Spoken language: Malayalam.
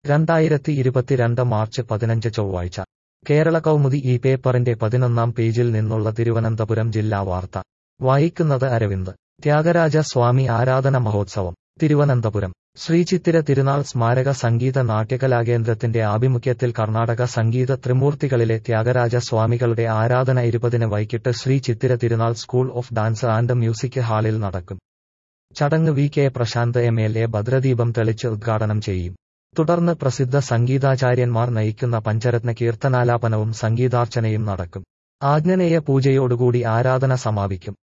രണ്ടായിരത്തി ഇരുപത്തിരണ്ട് മാർച്ച് പതിനഞ്ച് ചൊവ്വാഴ്ച കേരള കൗമുദി ഈ പേപ്പറിന്റെ പതിനൊന്നാം പേജിൽ നിന്നുള്ള തിരുവനന്തപുരം ജില്ലാ വാർത്ത വായിക്കുന്നത് അരവിന്ദ് ത്യാഗരാജ സ്വാമി ആരാധന മഹോത്സവം തിരുവനന്തപുരം ശ്രീചിത്തിര തിരുനാൾ സ്മാരക സംഗീത നാട്യകലാകേന്ദ്രത്തിന്റെ ആഭിമുഖ്യത്തിൽ കർണാടക സംഗീത ത്രിമൂർത്തികളിലെ ത്യാഗരാജ സ്വാമികളുടെ ആരാധന ഇരുപതിന് വൈകിട്ട് Sree Chithira Thirunal school of dance and music ഹാളിൽ നടക്കും ചടങ്ങ് V K Prasanth M L A ഭദ്രദീപം തെളിച്ച് ഉദ്ഘാടനം ചെയ്യും തുടർന്ന് പ്രസിദ്ധ സംഗീതാചാര്യന്മാർ നയിക്കുന്ന പഞ്ചരത്ന കീർത്തനാലാപനവും സംഗീതാർച്ചനയും നടക്കും ആജ്ഞനേയ പൂജയോടുകൂടി ആരാധന സമാപിക്കും